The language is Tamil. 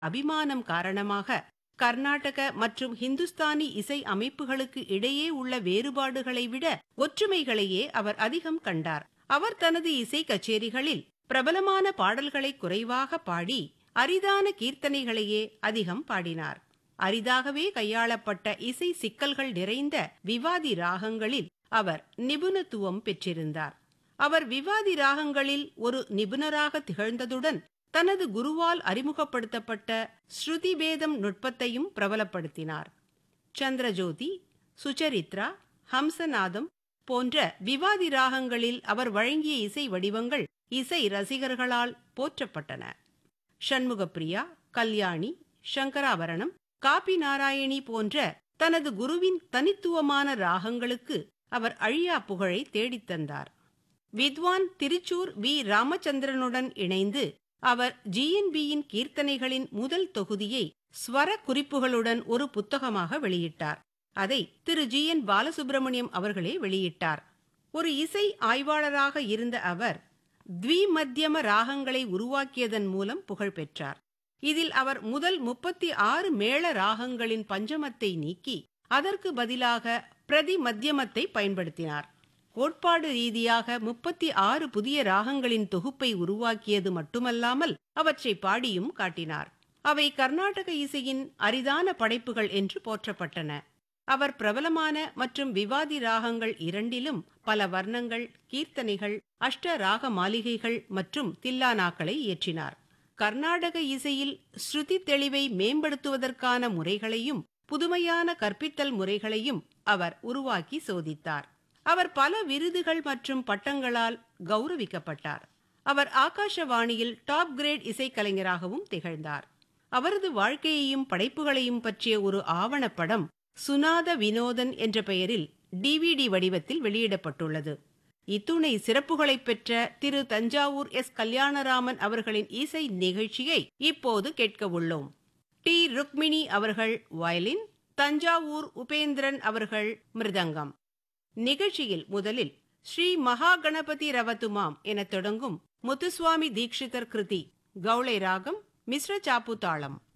அபிமானம் காரணமாக கர்நாடக மற்றும் ஹிந்துஸ்தானி இசை அமைப்புகளுக்கு இடையே உள்ள வேறுபாடுகளை விட ஒற்றுமைகளையே அவர் அதிகம் கண்டார் அவர் தனது இசை கச்சேரிகளில் பிரபலமான பாடல்களை குறைவாக பாடி அரிதான கீர்த்தனைகளையே அதிகம் பாடினார் அரிதாகவே கையாளப்பட்ட இசை சிக்கல்கள் நிறைந்த விவாதி ராகங்களில் அவர் நிபுணத்துவம் பெற்றிருந்தார் அவர் விவாதி ராகங்களில் ஒரு நிபுணராக திகழ்ந்ததுடன் தனது குருவால் அறிமுகப்படுத்தப்பட்ட ஸ்ருதி பேதம் நுட்பத்தையும் பிரபலப்படுத்தினார் சந்திரஜோதி சுச்சரித்ரா ஹம்சநாதம் போன்ற விவாதி ராகங்களில் அவர் வழங்கிய இசை வடிவங்கள் இசை ரசிகர்களால் போற்றப்பட்டன ஷண்முகப்பிரியா கல்யாணி சங்கராபரணம் காபி நாராயணி போன்ற தனது குருவின் தனித்துவமான ராகங்களுக்கு அவர் அழியா புகழை தேடித் தந்தார் வித்வான் திருச்சூர் வி ராமச்சந்திரனுடன் இணைந்து அவர் ஜிஎன்பியின் கீர்த்தனைகளின் முதல் தொகுதியை ஸ்வர குறிப்புகளுடன் ஒரு புத்தகமாக வெளியிட்டார் அதை திரு ஜி என் பாலசுப்பிரமணியம் அவர்களே வெளியிட்டார் ஒரு இசை ஆய்வாளராக இருந்த அவர் த்விமத்தியம ராகங்களை உருவாக்கியதன் மூலம் புகழ் பெற்றார் இதில் அவர் முதல் முப்பத்தி ஆறு மேள ராகங்களின் பஞ்சமத்தை நீக்கி அதற்கு பதிலாக பிரதி மத்தியமத்தை பயன்படுத்தினார் கோட்பாடு ரீதியாக முப்பத்தி ஆறு புதிய ராகங்களின் தொகுப்பை உருவாக்கியது மட்டுமல்லாமல் அவற்றை பாடியும் காட்டினார் அவை கர்நாடக இசையின் அரிதான படைப்புகள் என்று போற்றப்பட்டன அவர் பிரபலமான மற்றும் விவாதி ராகங்கள் இரண்டிலும் பல வர்ணங்கள் கீர்த்தனைகள் அஷ்ட ராக மாளிகைகள் மற்றும் தில்லானாக்களை இயற்றினார் கர்நாடக இசையில் ஸ்ருதி தெளிவை மேம்படுத்துவதற்கான முறைகளையும் புதுமையான கற்பித்தல் முறைகளையும் அவர் உருவாக்கி சோதித்தார் அவர் பல விருதுகள் மற்றும் பட்டங்களால் கௌரவிக்கப்பட்டார் அவர் ஆகாஷவாணியில் டாப் கிரேட் இசைக்கலைஞராகவும் திகழ்ந்தார் அவரது வாழ்க்கையையும் படைப்புகளையும் பற்றிய ஒரு ஆவணப்படம் சுனாத வினோதன் என்ற பெயரில் டிவிடி வடிவத்தில் வெளியிடப்பட்டுள்ளது இத்துணை சிறப்புகளை பெற்ற திரு தஞ்சாவூர் எஸ் கல்யாணராமன் அவர்களின் இசை நிகழ்ச்சியை இப்போது கேட்க உள்ளோம் டி ருக்மிணி அவர்கள் வயலின் தஞ்சாவூர் உபேந்திரன் அவர்கள் மிருதங்கம் நிகழ்ச்சியில் முதலில் ஸ்ரீ மகா கணபதி ரவத்துமாம் என தொடங்கும் முத்துசுவாமி தீட்சிதர் கிருதி கௌளை ராகம் மிஸ்ர சாப்பு தாளம்